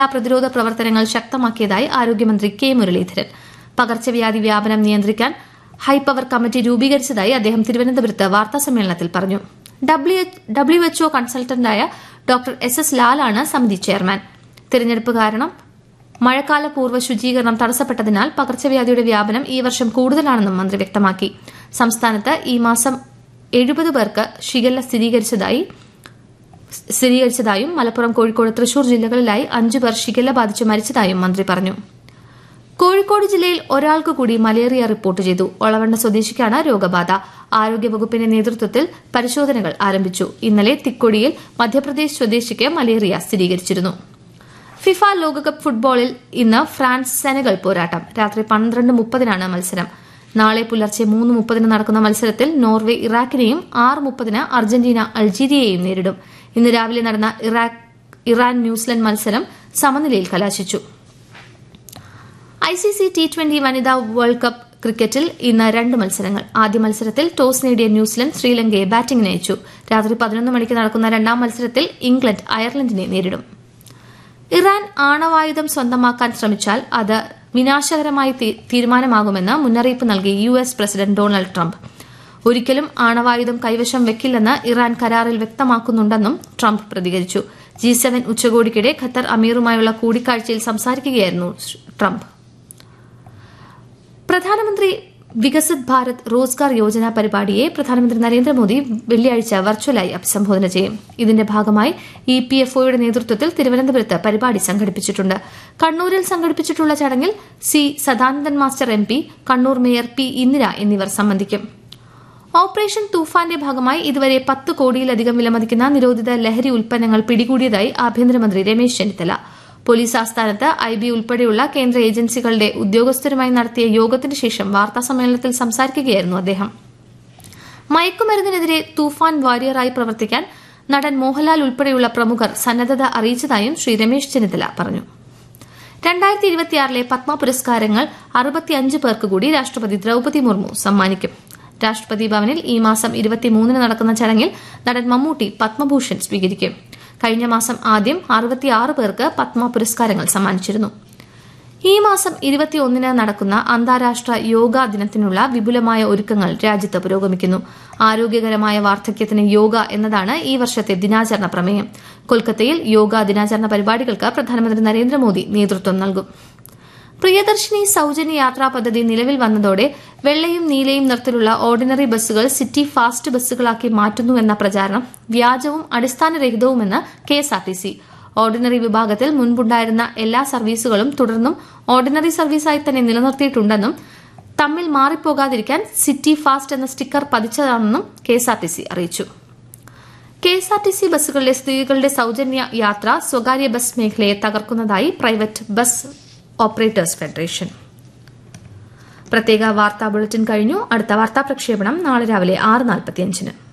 പ്രതിരോധ പ്രവർത്തനങ്ങൾ ശക്തമാക്കിയതായി ആരോഗ്യമന്ത്രി കെ മുരളീധരൻ പകർച്ചവ്യാധി വ്യാപനം നിയന്ത്രിക്കാൻ ഹൈപവർ കമ്മിറ്റി രൂപീകരിച്ചതായി അദ്ദേഹം തിരുവനന്തപുരത്ത് വാർത്താസമ്മേളനത്തിൽ പറഞ്ഞു ഡബ്ല്യുഎച്ച്ഒ കൺസൾട്ടന്റായ ഡോക്ടർ എസ് എസ് ലാലാണ് സമിതി ചെയർമാൻ തിരഞ്ഞെടുപ്പ് കാരണം മഴക്കാല പൂർവ്വ ശുചീകരണം തടസ്സപ്പെട്ടതിനാൽ പകർച്ചവ്യാധിയുടെ വ്യാപനം ഈ വർഷം കൂടുതലാണെന്നും മന്ത്രി വ്യക്തമാക്കി സംസ്ഥാനത്ത് ഈ മാസം എഴുപത് പേർക്ക് ഷിഗല്ല സ്ഥിരീകരിച്ചതായി സ്ഥിരീകരിച്ചതായും മലപ്പുറം കോഴിക്കോട് തൃശൂർ ജില്ലകളിലായി അഞ്ചു പേർ ഷിഗല്ല ബാധിച്ച് മരിച്ചതായും മന്ത്രി പറഞ്ഞു കോഴിക്കോട് ജില്ലയിൽ ഒരാൾക്ക് കൂടി മലേറിയ റിപ്പോർട്ട് ചെയ്തു ഒളവണ്ണ സ്വദേശിക്കാണ് രോഗബാധ ആരോഗ്യവകുപ്പിന്റെ നേതൃത്വത്തിൽ പരിശോധനകൾ ആരംഭിച്ചു ഇന്നലെ തിക്കൊടിയിൽ മധ്യപ്രദേശ് സ്വദേശിക്ക് മലേറിയ സ്ഥിരീകരിച്ചിരുന്നു ഫിഫ ലോകകപ്പ് ഫുട്ബോളിൽ ഇന്ന് ഫ്രാൻസ് സെനഗൽ പോരാട്ടം രാത്രി പന്ത്രണ്ട് മുപ്പതിനാണ് മത്സരം നാളെ പുലർച്ചെ മൂന്ന് മുപ്പതിന് നടക്കുന്ന മത്സരത്തിൽ നോർവെ ഇറാഖിനെയും ആറ് മുപ്പതിന് അർജന്റീന അൾജീരിയയെയും നേരിടും ഇന്ന് രാവിലെ നടന്ന ഇറാൻ ന്യൂസിലൻഡ് മത്സരം സമനിലയിൽ കലാശിച്ചു ഐസിസി ടി ട്വന്റി വനിതാ വേൾഡ് കപ്പ് ക്രിക്കറ്റിൽ ഇന്ന് രണ്ട് മത്സരങ്ങൾ ആദ്യ മത്സരത്തിൽ ടോസ് നേടിയ ന്യൂസിലൻഡ് ശ്രീലങ്കയെ ബാറ്റിംഗിന് അയച്ചു രാത്രി പതിനൊന്ന് മണിക്ക് നടക്കുന്ന രണ്ടാം മത്സരത്തിൽ ഇംഗ്ലണ്ട് അയർലൻഡിനെ നേരിടും ഇറാൻ ആണവായുധം സ്വന്തമാക്കാൻ ശ്രമിച്ചാൽ അത് വിനാശകരമായ തീരുമാനമാകുമെന്ന് മുന്നറിയിപ്പ് നൽകി U S president Donald Trump ഒരിക്കലും ആണവായുധം കൈവശം വെക്കില്ലെന്ന് ഇറാൻ കരാറിൽ വ്യക്തമാക്കുന്നുണ്ടെന്നും ട്രംപ് പ്രതികരിച്ചു ജി സെവൻ ഉച്ചകോടിക്കിടെ ഖത്തർ അമീറുമായുള്ള കൂടിക്കാഴ്ചയിൽ സംസാരിക്കുകയായിരുന്നു ട്രംപ് പ്രധാനമന്ത്രി വികസിത് ഭാരത് റോസ്ഗാർ യോജന പരിപാടിയെ പ്രധാനമന്ത്രി നരേന്ദ്രമോദി വെള്ളിയാഴ്ച വെർച്വലായി അഭിസംബോധന ചെയ്യും ഇതിന്റെ ഭാഗമായി ഇ പി എഫ് ഒയുടെ നേതൃത്വത്തിൽ തിരുവനന്തപുരത്ത് പരിപാടി സംഘടിപ്പിച്ചിട്ടുണ്ട് കണ്ണൂരിൽ സംഘടിപ്പിച്ചിട്ടുള്ള ചടങ്ങിൽ C Sadanandan master M P Kannur mayor P Indira എന്നിവർ സംബന്ധിക്കും ഓപ്പറേഷൻ തൂഫാന്റെ ഭാഗമായി ഇതുവരെ പത്ത് കോടിയിലധികം വിലമതിക്കുന്ന നിരോധിത ലഹരി ഉൽപ്പന്നങ്ങൾ പിടികൂടിയതായി ആഭ്യന്തരമന്ത്രി രമേശ് ചെന്നിത്തല പോലീസ് ആസ്ഥാനത്ത് ഐ ബി ഉൾപ്പെടെയുള്ള കേന്ദ്ര ഏജൻസികളുടെ ഉദ്യോഗസ്ഥരുമായി നടത്തിയ യോഗത്തിന് ശേഷം വാർത്താസമ്മേളനത്തിൽ സംസാരിക്കുകയായിരുന്നു അദ്ദേഹം മയക്കുമരുന്നിനെതിരെ തൂഫാൻ വാരിയറായി പ്രവർത്തിക്കാൻ നടൻ മോഹൻലാൽ ഉൾപ്പെടെയുള്ള പ്രമുഖർ സന്നദ്ധത അറിയിച്ചതായും ശ്രീ രമേശ് ചെന്നിത്തല പറഞ്ഞു രണ്ടായിരത്തി ഇരുപത്തിയാറിലെ പത്മ പുരസ്കാരങ്ങൾ അറുപത്തിയഞ്ച് പേർക്ക് കൂടി രാഷ്ട്രപതി ദ്രൌപതി മുർമു സമ്മാനിക്കും രാഷ്ട്രപതി ഭവനിൽ ഈ മാസം ഇരുപത്തിമൂന്നിന് നടക്കുന്ന ചടങ്ങിൽ നടൻ മമ്മൂട്ടി പത്മഭൂഷൺ സ്വീകരിക്കും കഴിഞ്ഞ മാസം ആദ്യം അറുപത്തിയാറ് പേർക്ക് പത്മ പുരസ്കാരങ്ങൾ സമ്മാനിച്ചിരുന്നു ഈ മാസം ഇരുപത്തിയൊന്നിന് നടക്കുന്ന അന്താരാഷ്ട്ര യോഗാ ദിനത്തിനുള്ള വിപുലമായ ഒരുക്കങ്ങൾ രാജ്യത്ത് പുരോഗമിക്കുന്നു ആരോഗ്യകരമായ വാർദ്ധക്യത്തിന് യോഗ എന്നതാണ് ഈ വർഷത്തെ ദിനാചരണ പ്രമേയം കൊൽക്കത്തയിൽ യോഗാ ദിനാചരണ പരിപാടികൾക്ക് പ്രധാനമന്ത്രി നരേന്ദ്രമോദി നേതൃത്വം നൽകും പ്രിയദർശിനി സൌജന്യ യാത്രാ പദ്ധതി നിലവിൽ വന്നതോടെ വെള്ളയും നീലയും നിറത്തിലുള്ള ഓർഡിനറി ബസ്സുകൾ സിറ്റി ഫാസ്റ്റ് ബസ്സുകളാക്കി മാറ്റുന്നുവെന്ന പ്രചാരണം വ്യാജവും അടിസ്ഥാനരഹിതവുമെന്ന് കെഎസ്ആർടിസി ഓർഡിനറി വിഭാഗത്തിൽ മുൻപുണ്ടായിരുന്ന എല്ലാ സർവീസുകളും തുടർന്നും ഓർഡിനറി സർവീസായി തന്നെ നിലനിർത്തിയിട്ടുണ്ടെന്നും തമ്മിൽ മാറിപ്പോകാതിരിക്കാൻ സിറ്റി ഫാസ്റ്റ് എന്ന സ്റ്റിക്കർ പതിച്ചതാണെന്നും കെഎസ്ആർടിസി അറിയിച്ചു കെഎസ്ആർടിസി ബസ്സുകളിലെ സ്ത്രീകളുടെ സൌജന്യ യാത്ര സ്വകാര്യ ബസ് മേഖലയെ തകർക്കുന്നതായി പ്രൈവറ്റ് ബസ് ഓപ്പറേറ്റേഴ്സ് ഫെഡറേഷൻ പ്രത്യേക വാർത്താ ബുള്ളറ്റിൻ കഴിഞ്ഞു അടുത്ത വാർത്താ പ്രക്ഷേപണം നാളെ രാവിലെ ആറ് നാൽപ്പത്തിയഞ്ചിന്